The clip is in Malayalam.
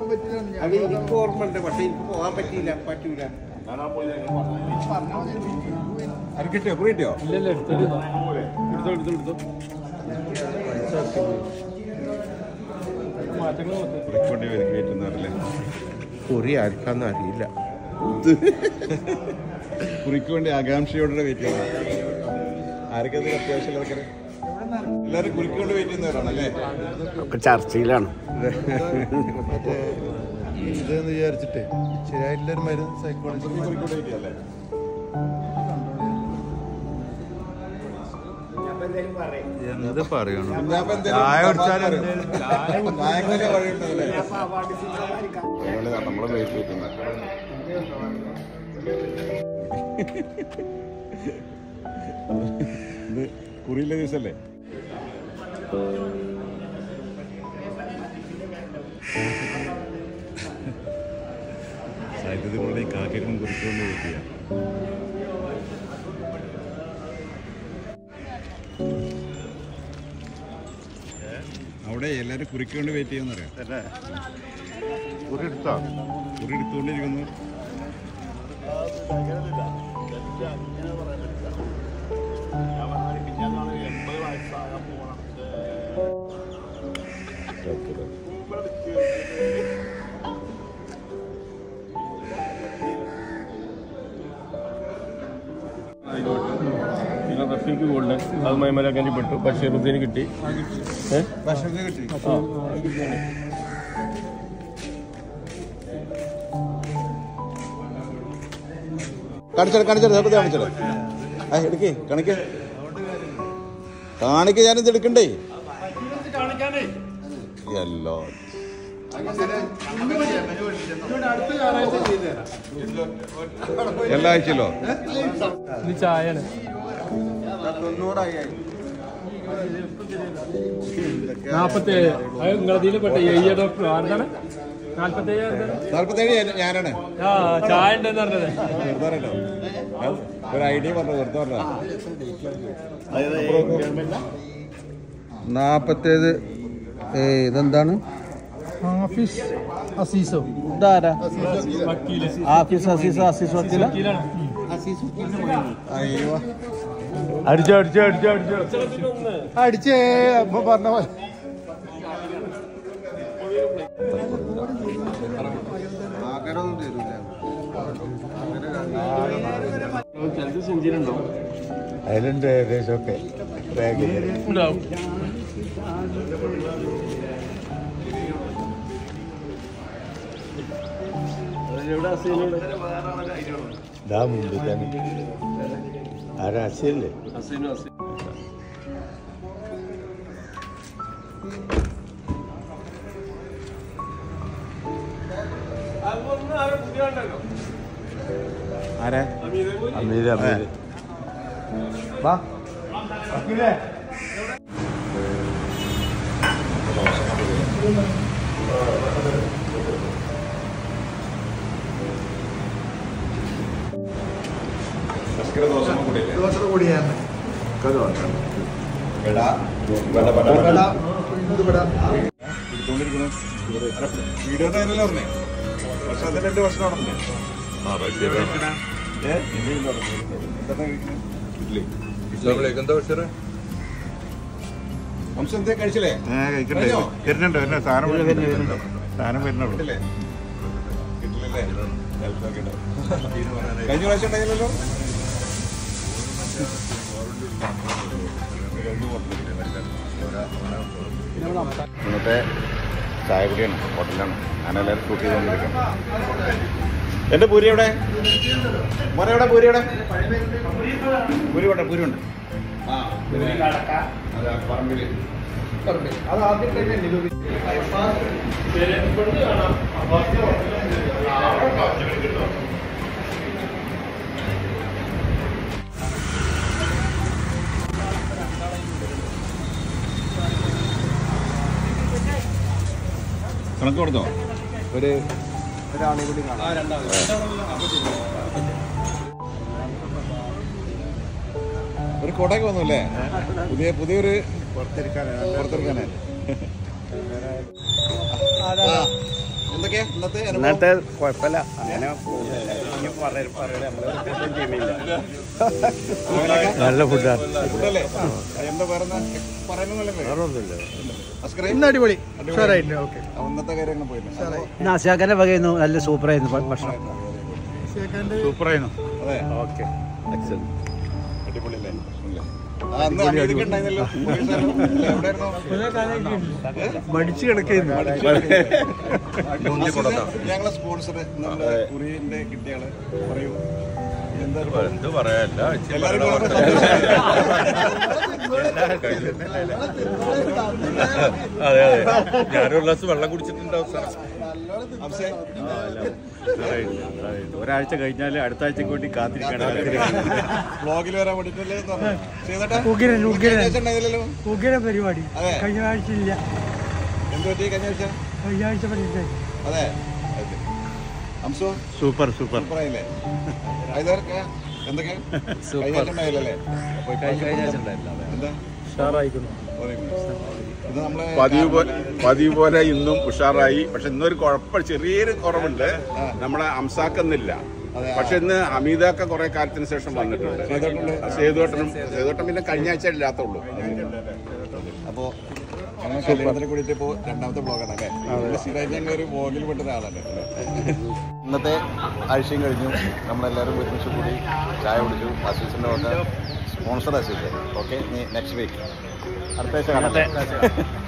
അത് എനിക്ക് ഓർമ്മ ഉണ്ട് പക്ഷെ എനിക്ക് പോകാൻ പറ്റിയില്ല പറ്റൂല അത് കിട്ടിയോ കുറി കിട്ടിയോ ഇല്ലല്ല എടുത്തത് എടുത്തോ എടുത്തോ എടുത്തോ മാറ്റങ്ങൾ നോക്ക്. കുറിക്ക് വേണ്ടി കയറ്റുന്നവരല്ലേ കുറി ആർക്കാന്ന് അറിയില്ല കുറിക്ക് വേണ്ടി ആകാംക്ഷയോടെ വെയിറ്റ് ചെയ്യുന്നത് ആരൊക്കെ അതിൽ അത്യാവശ്യമുള്ളതൊക്കെ എല്ലാവരും കുറിക്ക് വേണ്ടി വെയിറ്റ് ചെയ്യുന്നവരാണല്ലേ ഒക്കെ ചർച്ചയിലാണ് മറ്റേ ഇതെന്ന് വിചാരിച്ചിട്ട് ശരിയായിട്ടുള്ളൊരു മരുന്ന് സൈക്കോളജി കുറിക്ക് വേണ്ടി വെയിറ്റ് ചെയ്യല്ലേ എന്ത് പറയണം കുഞ്ഞാപ്പ എന്തേലും ചായ കുടിച്ചാലും പറയും. എന്തേലും ചായക്കൊക്കെ വഴിയുണ്ടല്ലേ നമ്മള് വെയിറ്റ് ചെയ്യുന്നത് ഇത് കുറിയിലെ ദിവസല്ലേ സാഹിത്യത്തിലുള്ള ഈ കാക്കക്കും കുറിക്കൊണ്ട് വെയിറ്റ് ചെയ്യാം അവിടെ എല്ലാവരും കുറിക്കൊണ്ട് വെയിറ്റ് ചെയ്യുന്നറിയാം കുറി എടുത്തോ കുറി എടുത്തുകൊണ്ടിരിക്കുന്നു പിന്നെ റഫീക്ക് ഗോൾഡ് അത് മൈമലാക്കാൻ പെട്ടു ബഷീറുദ്ദീന് കിട്ടി ഏഹ് ഭക്ഷണത്തിന് കിട്ടി കാണിച്ചോ കാണിച്ചോ സത്യത്തെ കാണിച്ചോ ആ എടുക്കേ കാണിക്ക കാണിക്ക ഞാനിത് എടുക്കണ്ടേ എല്ലോ എല്ലാ ആഴ്ചയിലോ ഇത് ചായയാണ് നാപ്പത്തേഴ് അത് നിങ്ങളതിൽ പെട്ട എയ്യ ഡോക്ടർ എന്താണ് നാല്പത്തേഴ് എന്താണ് നാൽപ്പത്തേഴ് ഞാനാണ് ആ ചായ ഉണ്ടെന്ന് പറഞ്ഞത് വെറുതെ അറിയല്ലോ ഞാൻ ഒരു ഐഡിയ പറഞ്ഞു വെറുതെ പറഞ്ഞ നാപ്പത്തേത് ഇതെന്താണ് ഹാഫിസ് അസീസോ ഇതാരാ വക്കീല് ആഫീസ് അസീസ് അസീസ് വക്കീല വക്കീലാണ് അയ്യോ അടിച്ചോ അടിച്ചോ അടിച്ചോ അടിച്ചോ അടിച്ചേ അപ്പൊ പറഞ്ഞ പോലെ ചിലത് സെഞ്ചുറിയുണ്ടോ അതിലുണ്ട് ഏകദേശമൊക്കെ ബാഗിൽ ഉണ്ടാവും എവിടെ അസീനുണ്ട് ഇതാ മുമ്പിൽ തന്നെ ആരാ അസിയല്ലേ അസീനും അസീൻ ആരെ അമീര് അമീര് വാ വീഡിയോ തന്നെ പറഞ്ഞേ പക്ഷെ അതിന് രണ്ട് വർഷം നടന്നേ ഏ? എന്താണ് കഴിക്കുന്നത്? ഹംസ എന്തേ കഴിച്ചില്ലേ കഴിക്കണ്ടേ കഴിഞ്ഞോ? വരുന്നുണ്ട് വരുന്നുണ്ട് സാധനം വരുന്നുണ്ട് സാധനം വരുന്നുള്ളൂ കിട്ടില്ലേ കിട്ടില്ലല്ലേ ചിലപ്പോ കിട്ടും. കഴിഞ്ഞ പ്രാവശ്യം ഉണ്ടായില്ലല്ലോ ഇന്നത്തെ ചായ കുടിയാണ് ഹോട്ടലിലാണ് ഞാനെല്ലാവരും ഷൂട്ട് ചെയ്തുകൊണ്ടിരിക്കണം എന്റെ പൂരി എവിടെ മോനെ എവിടെ പൂരി എവിടെ പൂരി ഉണ്ട് പൂരി ഉണ്ട് ആ അതെ പറമ്പില് അത് ആദ്യം തന്നെ കണക്ക് കൊടുത്തോ ഒരു ഒരാളെ കൂടി ഒരു കൊടയൊക്കെ വന്നു അല്ലേ പുതിയ പുതിയൊരു പുറത്തെടുക്കാനാ ആ എന്തൊക്കെയാ ഇന്നത്തെ അനുഭവം? ഇന്നത്തെ കുഴപ്പമില്ല അങ്ങനെ പോകുന്നില്ല. ഇനി പറയ- പറയല, നമ്മള് റിപ്പോർട്ടും ചെയ്യുന്നില്ല. നല്ല ഫുഡാണ് ഫുഡല്ലേ എന്താ പറയുന്ന പറയുന്നില്ലല്ലേ അസ്കറേ ഇന്ന് അടിപൊളി ഉഷാറായിട്ടുണ്ട് ഓക്കെ ഇന്നത്തെ കാര്യങ്ങൾ പോയിരുന്നു നാസിയാക്കാന്റെ വകയായിരുന്നു നല്ല സൂപ്പറായിരുന്നു ഭ- ഭക്ഷണം സൂപ്പറായിരുന്നു അതെ ഓക്കെ അടിപൊളിയല്ലേ അല്ലേ? ആ, അന്ന് അമീതൊക്കെ ഉണ്ടായിരുന്നല്ലോ. പോലീസുകാരൻ. എവിടെയായിരുന്നു? മടിച്ചു കിടക്കുന്നു ഞങ്ങളെ സ്പോൺസർ നമ്മുടെ കുറിയന്റെ കിട്ടിയാള് പറയൂ എന്താ എന്ത് പറയാല്ല എല്ലാവരും വളരെ അതെ അതെ ഞാനൊരു ഗ്ലാസ് വെള്ളം കുടിച്ചിട്ടുണ്ടാവും സാർ അംസേ, ഒരാഴ്ച കഴിഞ്ഞാൽ അടുത്ത ആഴ്ചക്ക് വേണ്ടി കാത്തിരിക്കണം വ്ളോഗിൽ വരാൻ വേണ്ടിട്ടല്ലേ എന്ന് പറഞ്ഞു. ചെയ്തോട്ടെ? ഉഗ്രൻ, ഉഗ്രൻ. കഴിഞ്ഞ ആഴ്ച ഉണ്ടായിരുന്നില്ലല്ലോ? ഉഗ്ര പരിപാടി അതെ. കഴിഞ്ഞ ആഴ്ച ഇല്ല എന്ത് പറ്റി കഴിഞ്ഞ ആഴ്ച കഴിഞ്ഞ ആഴ്ച പറ്റില്ല അതെ അത്. അംസോ സൂപ്പർ സൂപ്പർ സൂപ്പറായില്ലേ ഇതൊക്കെ എന്തൊക്കെ കഴിഞ്ഞ ആഴ്ച ഉണ്ടായില്ലല്ലേ അപ്പൊ ഇപ്രാവശ്യം എന്താ പറയൂ. ഇത് നമ്മളെ പതിവ് പോലെ പതിവ് പോലെ ഇന്നും ഉഷാറായി പക്ഷെ ഇന്നൊരു കുഴപ്പം ചെറിയൊരു കുറവുണ്ട് നമ്മളെ അംസാക്കുന്നില്ല പക്ഷെ ഇന്ന് ഹമീദാക്ക കുറെ കാലത്തിന് ശേഷം വന്നിട്ടുണ്ട് സേതുവട്ടനും സേതുവട്ടം പിന്നെ കഴിഞ്ഞ ആഴ്ച ഇല്ലാത്തുള്ളൂ അപ്പോ ഞങ്ങൾ കല്യാണത്തിന് കൂടിയിട്ട് ഇപ്പോ രണ്ടാമത്തെ ബ്ലോഗാണ് അല്ലേ സ്ഥിരമായിട്ട് ഞങ്ങൾ ഒരു ബ്ലോഗിൽ പെട്ട ഒരാളല്ലേ ഇന്നത്തെ ആഴ്ചയും കഴിഞ്ഞു നമ്മളെല്ലാവരും ഒരുമിച്ച് കൂടി ചായ കുടിച്ചു അസീസിന്റെ ഒക്കെ sponsor Azeez okay next week അടുത്ത ആഴ്ച കാണാം